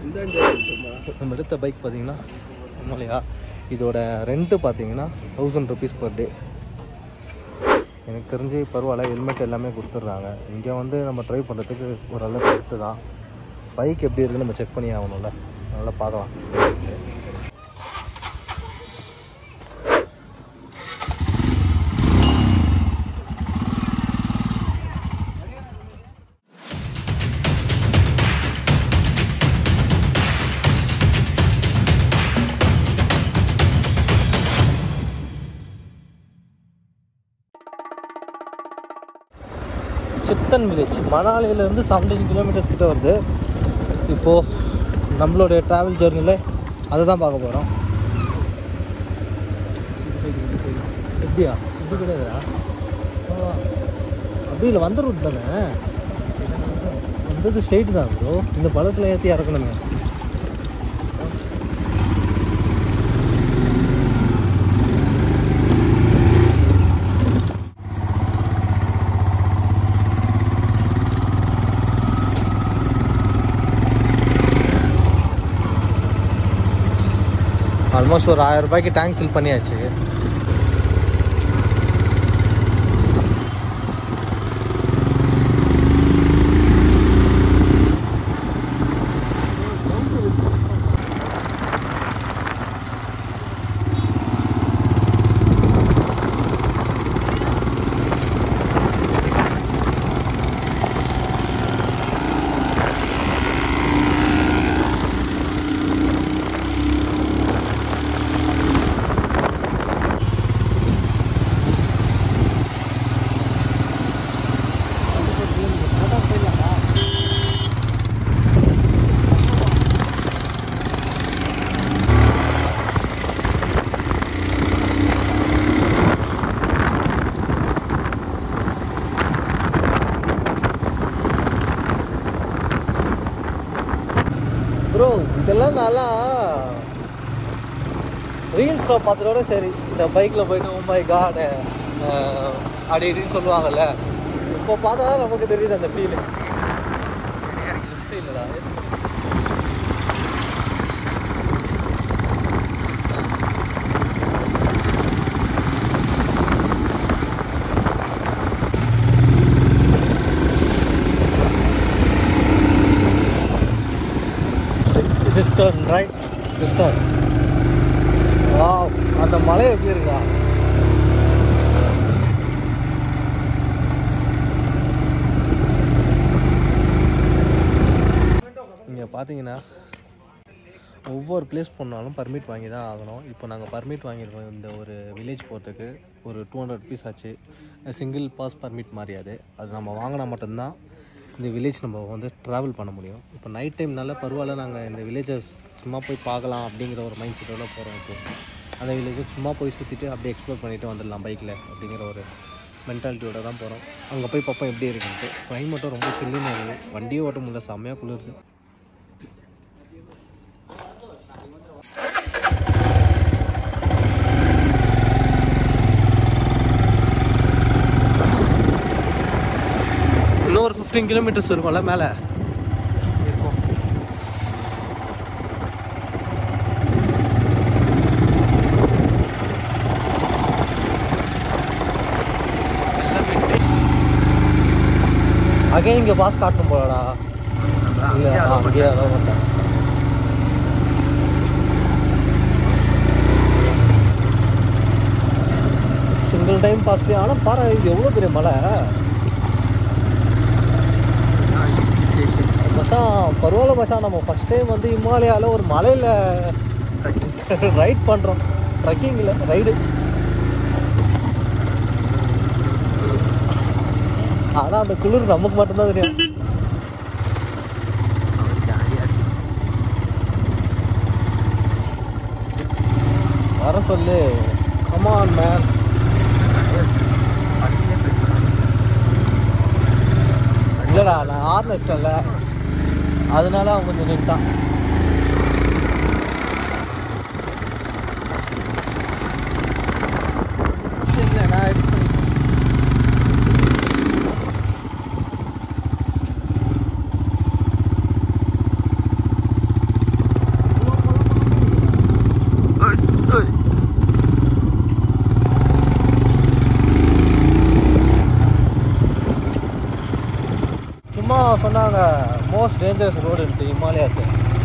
நம்ம எடுத்த பைக் பார்த்தீங்கன்னா இல்லையா இதோட ரெண்ட்டு பார்த்தீங்கன்னா தௌசண்ட் ருபீஸ் பர் டே எனக்கு தெரிஞ்சு பரவாயில்ல ஹெல்மெட் எல்லாமே கொடுத்துட்றாங்க இங்கே வந்து நம்ம ட்ரைவ் பண்ணுறதுக்கு ஓரளவுக்கு எடுத்து தான் பைக் எப்படி இருக்குன்னு நம்ம செக் பண்ணி ஆகணும்ல அதனால் பார்க்கலாம் சித்தன் வில்லேஜ் மணாலியிலேருந்து செவன்டீன் கிலோமீட்டர்ஸ் கிட்ட வருது இப்போது நம்மளுடைய ட்ராவல் ஜேர்னியில் அதை தான் பார்க்க போகிறோம் எப்படியா இப்படி கிடையாதுடா ஆ, அப்படி இல்லை வந்த ரூட் தானே வந்தது ஸ்ட்ரெயிட் தான் ப்ரோ இந்த பழத்தில் ஏற்றி இறக்கணுங்க ஆல்மோஸ்ட் ஒரு ஆயிரம் ரூபாய்க்கு டேங்க் ஃபில் பண்ணியாச்சு ப்ரோ இதெல்லாம் நல்லா ரீல்ஸில் பார்த்ததோட சரி இந்த பைக்கில் போயிட்டு மும்பை காடு அப்படி இப்படின்னு சொல்லுவாங்கல்ல இப்போ பார்த்தா தான் நமக்கு தெரியுது அந்த ஃபீலு இல்லைடா this turn right this turn wow அந்த மலை எப்படி இருக்கா இங்கே பார்த்தீங்கன்னா ஒவ்வொரு பிளேஸ் போனாலும் பர்மிட் வாங்கி தான் ஆகணும் இப்போ நாங்கள் பர்மிட் வாங்கியிருக்கோம் இந்த ஒரு வில்லேஜ் போகிறதுக்கு ஒரு டூ ஹண்ட்ரட் ருபீஸ் ஆச்சு சிங்கிள் பாஸ் பர்மிட் மாதிரி அது அது நம்ம வாங்கினா மட்டும்தான் இந்த வில்லேஜ் நம்ம வந்து ட்ராவல் பண்ண முடியும் இப்போ நைட் டைம்னால பரவாயில்ல நாங்கள் இந்த வில்லேஜை சும்மா போய் பார்க்கலாம் அப்படிங்கிற ஒரு மைண்ட் செட்டோட போகிறோம் இப்போ அந்த வில்லேஜை சும்மா போய் சுற்றிட்டு அப்படியே எக்ஸ்ப்ளோர் பண்ணிட்டு வந்துடலாம் பைக்கில் அப்படிங்கிற ஒரு மென்டாலிட்டியோட தான் போகிறோம் அங்கே போய் பார்ப்போம் எப்படி இருக்குன்ட்டு கிளைமேட்டும் ரொம்ப சில்லுன்னு இருக்குது வண்டியும் ஓட்ட முடியல செம்மையாக குளிருது இன்னும் ஒரு ஃபிஃப்டீன் கிலோமீட்டர்ஸ் இருக்கும்ல மேலே இருக்கும் அகைன் இங்கே பாஸ் காட்டணும் போலடா இல்லை அங்கேயே அலோவ் மாட்டேன் சிங்கிள் டைம் பாஸ்லேயே ஆனால் பாரு இது எவ்வளோ பெரிய மலை மச்சான் பரவாயில்ல மச்சான் நம்ம ஃபஸ்ட் டைம் வந்து இமாலயாவில் ஒரு மலையில் ரைட் பண்ணுறோம் ட்ரக்கிங்கில் ரைடு ஆனால் அந்த குளிர் நமக்கு மட்டும்தான் தெரியும் வர சொல்லு கமான் மேன் இல்லைடா நான் ஆர்னஸ்டல்ல அதனால அவன் கொஞ்சம் நின்ட்டான் இல்லை நான் எடுத்து தான் சொன்னாங்க மோஸ்ட் டேஞ்சரஸ் ரோடுன்ட்டு ஹிமாலயாஸ்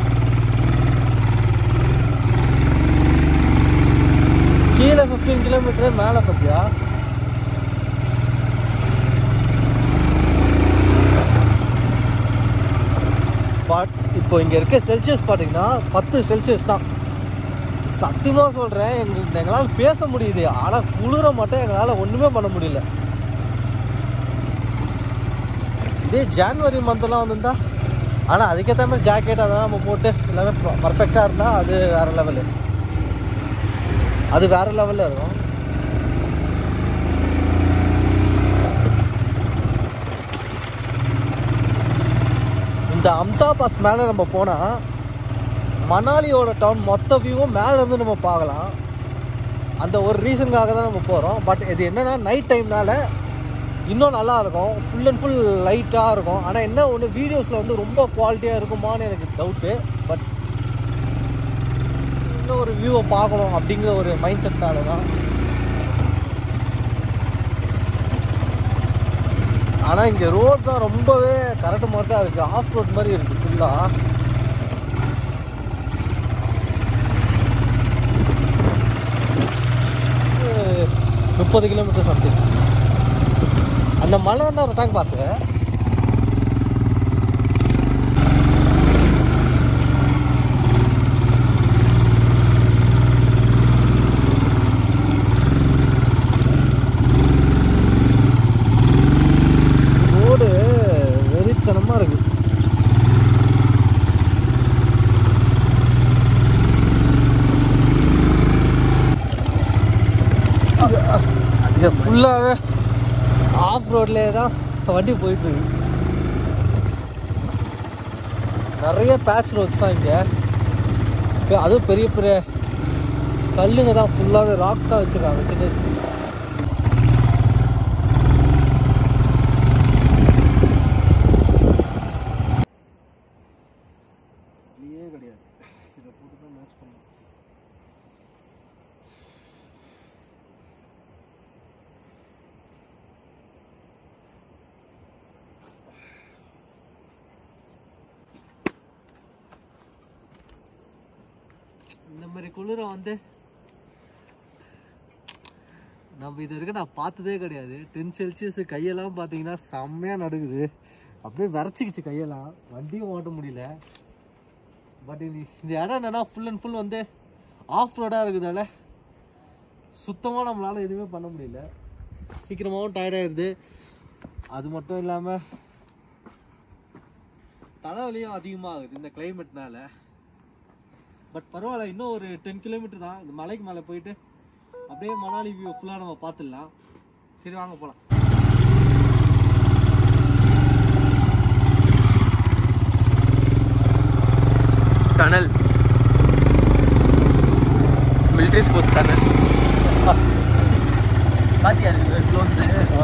கீழே ஃபிஃப்டீன் கிலோமீட்டர் மேலே பார்த்தியா பட் இப்போ இங்கே இருக்க செல்சியஸ் பார்த்தீங்கன்னா பத்து செல்சியஸ் தான் சத்தியமாக சொல்கிறேன் எங்களுக்கு எங்களால் பேச முடியுது ஆனால் குளிர மட்டும் எங்களால் ஒன்றுமே பண்ண முடியல இதே ஜான்வரி மந்த்லாம் வந்திருந்தா ஆனால் அதுக்கேற்ற மாதிரி ஜாக்கெட் அதெல்லாம் நம்ம போட்டு எல்லாமே பர்ஃபெக்டாக இருந்தால் அது வேறு லெவலு அது வேறு லெவலில் இருக்கும் இந்த அம்தா பாஸ் மேலே நம்ம போனால் மணாலியோட டவுன் மொத்த வியூவும் மேலேருந்து நம்ம பார்க்கலாம் அந்த ஒரு ரீசனுக்காக தான் நம்ம போகிறோம் பட் இது என்னென்னா நைட் டைம்னால இன்னும் நல்லா இருக்கும் ஃபுல் அண்ட் ஃபுல் லைட்டாக இருக்கும் ஆனால் என்ன ஒன்று வீடியோஸில் வந்து ரொம்ப குவாலிட்டியாக இருக்குமான்னு எனக்கு டவுட்டு பட் இன்னும் ஒரு வியூவை பார்க்கணும் அப்படிங்கிற ஒரு மைண்ட் செட்னால தான் ஆனால் இங்கே ரோட் தான் ரொம்பவே கரெக்டு மாதிரி தான் இருக்குது ஆஃப் ரோட் மாதிரி இருக்குது ஃபுல்லாக முப்பது கிலோமீட்டர் சம்திங் அந்த மலை தான் ரொட்டாங் பாஸு ரோடு வெறித்தனமாக இருக்கு இங்கே ஃபுல்லாகவே ஆஃப் ரோட்லேயே தான் வண்டி போயிட்டு இருக்கு நிறைய பேட்ச் ரோட்ஸ் தான் இங்கே இப்ப அதுவும் பெரிய பெரிய கல்லுங்க தான் ஃபுல்லாகவே ராக்ஸ் தான் வச்சுருக்காங்க சின்ன கிடையாது இதை போட்டு தான் மேட்ச் பண்ணணும் இந்த மாதிரி குளிர வந்து நம்ம இது வரைக்கும் நான் பார்த்ததே கிடையாது டென் செல்சியஸ் கையெல்லாம் பார்த்தீங்கன்னா செம்மையாக நடுக்குது அப்படியே விரைச்சிக்கிச்சு கையெல்லாம் வண்டியும் ஓட்ட முடியல பட் இது இந்த இடம் என்னன்னா ஃபுல் அண்ட் ஃபுல் வந்து ஆஃப் ரோடாக இருக்குதால சுத்தமாக நம்மளால் எதுவுமே பண்ண முடியல சீக்கிரமாகவும் டயர்டாயிருது அது மட்டும் இல்லாமல் தலைவலியும் அதிகமாகுது இந்த கிளைமேட்னால பட் பரவாயில்ல இன்னும் ஒரு டென் கிலோமீட்டர் தான் இந்த மலைக்கு மேலே போயிட்டு அப்படியே மணாலி வியூ ஃபுல்லாக நம்ம பார்த்துடலாம் சரி வாங்க போகலாம் டனல் மிலிட்ரி ஸ்போர்ட்ஸ் டனல் பாத்தியா க்ளோஸ்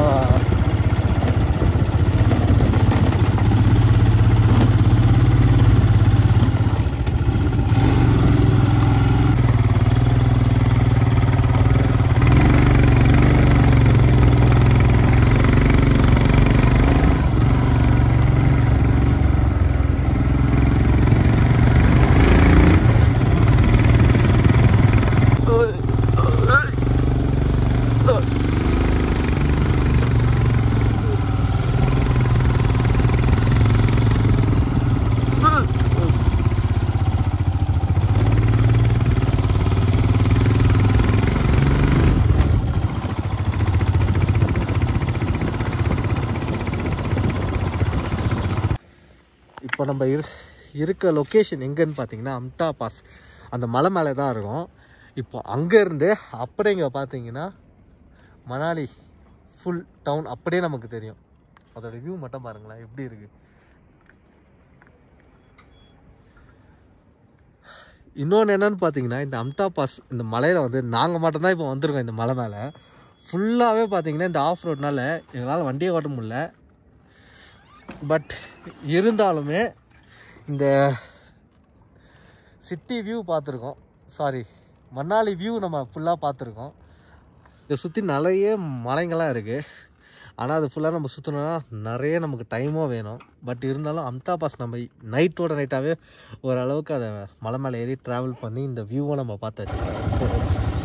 இப்போ நம்ம இரு இருக்க லொக்கேஷன் எங்கன்னு பார்த்தீங்கன்னா அம்தா பாஸ் அந்த மலை மேலே தான் இருக்கும் இப்போ அங்கேருந்து அப்படியே இங்கே பார்த்தீங்கன்னா மணாலி ஃபுல் டவுன் அப்படியே நமக்கு தெரியும் அதோட வியூ மட்டும் பாருங்களேன் எப்படி இருக்கு இன்னொன்று என்னன்னு பார்த்தீங்கன்னா இந்த அம்தா பாஸ் இந்த மலையில் வந்து நாங்கள் மட்டும்தான் இப்போ வந்திருக்கோம் இந்த மலை மேலே ஃபுல்லாகவே பார்த்தீங்கன்னா இந்த ஆஃப் ரோட்னால எங்களால் வண்டியை ஓட்ட முடியல பட் இருந்தாலுமே இந்த சிட்டி வியூ பார்த்துருக்கோம் சாரி மணாலி வியூ நம்ம ஃபுல்லாக பார்த்துருக்கோம் இதை சுற்றி நிறைய மலைங்கள்லாம் இருக்குது ஆனால் அது ஃபுல்லாக நம்ம சுற்றணும்னா நிறைய நமக்கு டைமும் வேணும் பட் இருந்தாலும் அம்தா பாஸ் நம்ம நைட்டோட நைட்டாகவே ஓரளவுக்கு அதை மலை மேலே ஏறி ட்ராவல் பண்ணி இந்த வியூவை நம்ம பார்த்தாச்சு